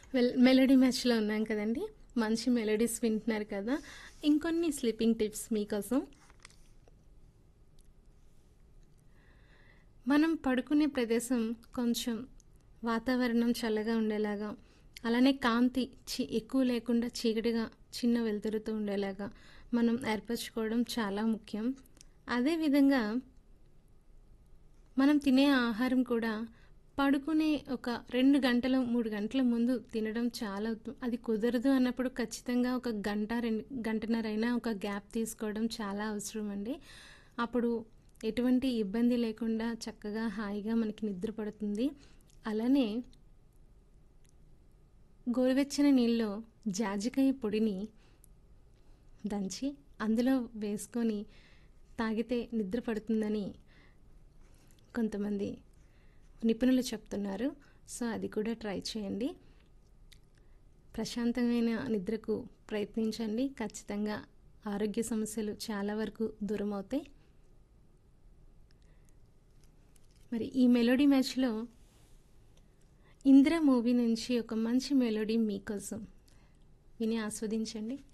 Well melody మ్యాచ్లో ఉన్నాం కదండి మంచి మెలోడీస్ వింటున్నారు కదా ఇంకొన్ని స్లీపింగ్ టిప్స్ మీకోసం మనం పడుకునే ప్రదేశం కొంచెం వాతావరణం చల్లగా ఉండేలాగా అలానే కాంతి చి ఎక్కువ లేకుండా చీకటిగా చిన్న వెలుతురుతో ఉండేలాగా మనం ఏర్పరచుకోవడం చాలా ముఖ్యం అదేవిధంగా మనం తినే ఆహారం కూడా పడుకునే ఒక రెండు గంటల మూడు గంటల ముందు తినడం చాలా ఉత్తమం. అది కుదరదు అన్నప్పుడు ఖచ్చితంగా ఒక గంట రెండు గంటన్నర అయినా ఒక గ్యాప్ తీసుకోవడం చాలా అవసరం అండి అప్పుడు ఎటువంటి ఇబ్బంది లేకుండా చక్కగా హాయిగా మనకి నిద్ర పడుతుంది అలానే గోరువెచ్చని నీళ్ళలో జాజికాయ పొడిని దంచి అందులో వేసుకొని తాగితే నిద్ర పడుతుందని కొంతమంది నిపుణులు చెప్తున్నారు సో అది కూడా ట్రై చేయండి ప్రశాంతమైన నిద్రకు ప్రయత్నించండి ఖచ్చితంగా ఆరోగ్య సమస్యలు చాలా వరకు దూరం అవుతాయి మరి ఈ మెలోడీ మ్యాచ్లో ఇందిరా మూవీ నుంచి ఒక మంచి మెలోడీ మీకోసం విని ఆస్వాదించండి